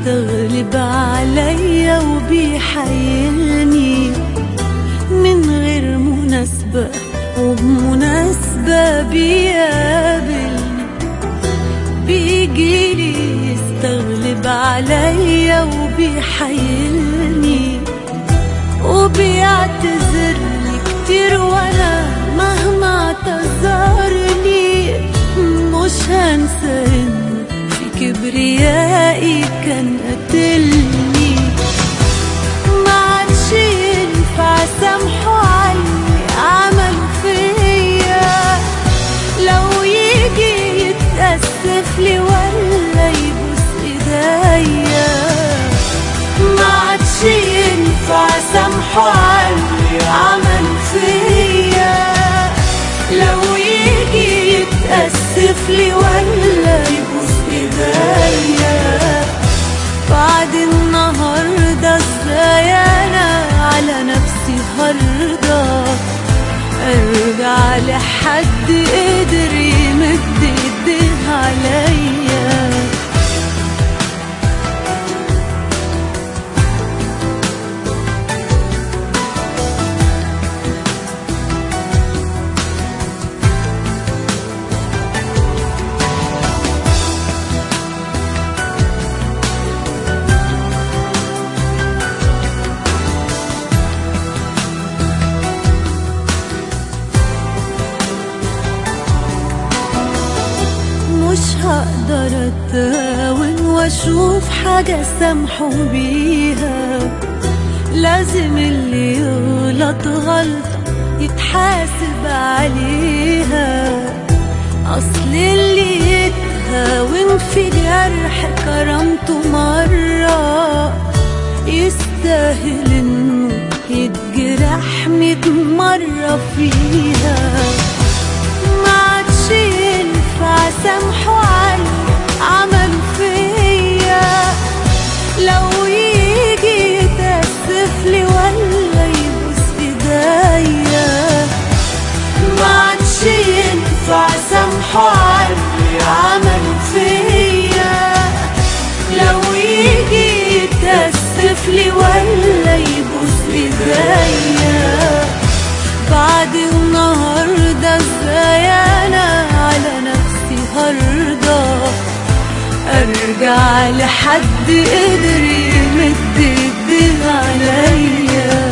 يستغلب عليا وبيحايلني من غير مناسبة وبمناسبة بيقابلني بيجيلي يستغلب عليا وبيحايلني وبيعتذرلي كتير وانا مهما اعتذرني مش هنسى انه في كبريائي كان قتلني ما عادش ينفع سامحه عني عمل فيا لو يجي يتأسف لي ولا يبوس ايديا ما عادش ينفع سامحه عني عمل فيا لو يجي يتأسف لي ولا يبوس ايديا بعد النهاردة ازاي انا على نفسي هرضى ارجع لحد قدر يمد ايديه عليا مش هقدر اتهاون واشوف حاجة سامحه بيها لازم اللي يغلط غلطة يتحاسب عليها اصل اللي يتهاون في جرح كرامته مرة يستاهل انه يتجرح ميت مرة فيها ما عادش ينفع سامحه عني عمل فيا لو يجي يتأسف لي ولا يبوس ايديا ما عادش ينفع سامحه عني عمل فيا لو يجي يتأسف لي ولا يبوس ايديا بعد النهاردة ازاي انا على نفسي هرضى ارجع لحد قدر يمد ايديه عليا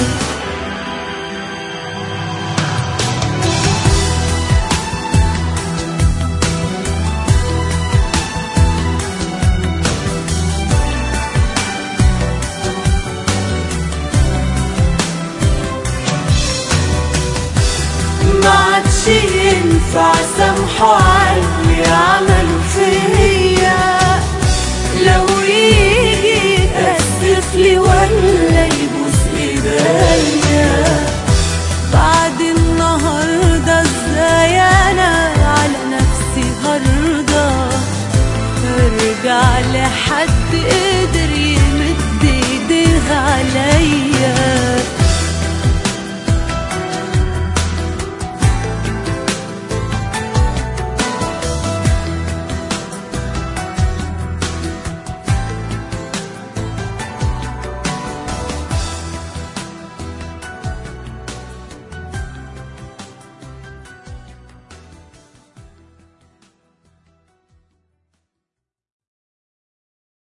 ما عادش ينفع سامحه عني عمل فيا لو يجي يتأسف لي ولا يبوس ايديا بعد النهاردة ازاي انا على نفسي هرضى ارجع لحد